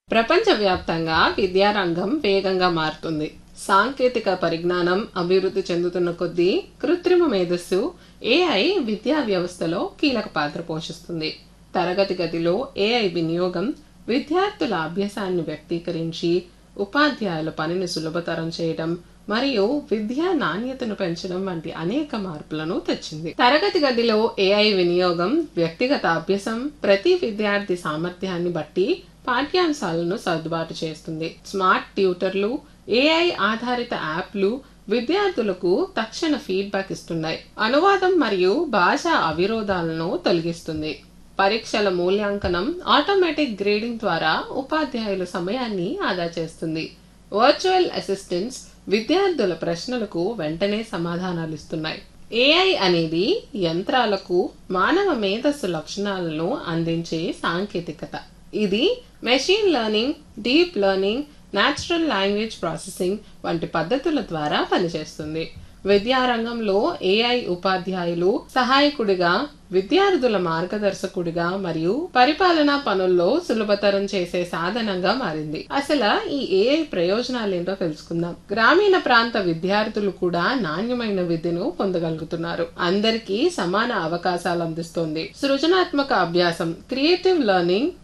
ప్రపంచవ్యాప్తంగా విద్యారంగం వేగంగా మారుతుంది సాంకేతిక పరిజ్ఞానం అభివృద్ధి చెందుతున్న కొద్దీ కృత్రిమ మేధస్సు ఏఐ విద్యా వ్యవస్థలో కీలక పాత్ర పోషిస్తుంది తరగతి గదిలో ఏఐ వినియోగం విద్యార్థుల అభ్యాసాన్ని వ్యక్తీకరించి ఉపాధ్యాయుల పనిని సులభతరం చేయడం మరియు విద్యా నాణ్యతను పెంచడం వంటి అనేక మార్పులను తెచ్చింది తరగతి గదిలో ఏఐ వినియోగం వ్యక్తిగత అభ్యాసం ప్రతి విద్యార్థి సామర్థ్యాన్ని బట్టి పాఠ్యాంశాలను సర్దుబాటు చేస్తుంది స్మార్ట్ ట్యూటర్లు ఏఐ ఆధారిత యాప్లు విద్యార్థులకు తక్షణ ఫీడ్బ్యాక్ ఇస్తున్నాయి అనువాదం మరియు భాష అవిరోధాలను తొలగిస్తుంది పరీక్షల మూల్యాంకనం ఆటోమేటిక్ గ్రేడింగ్ ద్వారా ఉపాధ్యాయుల సమయాన్ని ఆదా చేస్తుంది వర్చువల్ అసిస్టెంట్స్ విద్యార్థుల ప్రశ్నలకు వెంటనే సమాధానాలు ఇస్తున్నాయి ఏఐ అనేది యంత్రాలకు మానవ మేధస్సు లక్షణాలను అందించే సాంకేతికత ఇది machine learning deep learning natural language processing వంటి పద్ధతుల ద్వారా పనిచేస్తుంది విద్యారంగంలో ఏఐ ఉపాధ్యాయులు సహాయకుడిగా విద్యార్థుల మార్గదర్శకుడిగా మరియు పరిపాలనా పనుల్లో సులభతరం చేసే సాధనంగా మారింది అసలు ఈ ఏఐ ప్రయోజనాలేంటో తెలుసుకుందాం గ్రామీణ ప్రాంత విద్యార్థులు కూడా నాణ్యమైన విద్యను పొందగలుగుతున్నారు అందరికీ సమాన అవకాశాలు అందిస్తోంది సృజనాత్మక అభ్యాసం క్రియేటివ్ లెర్నింగ్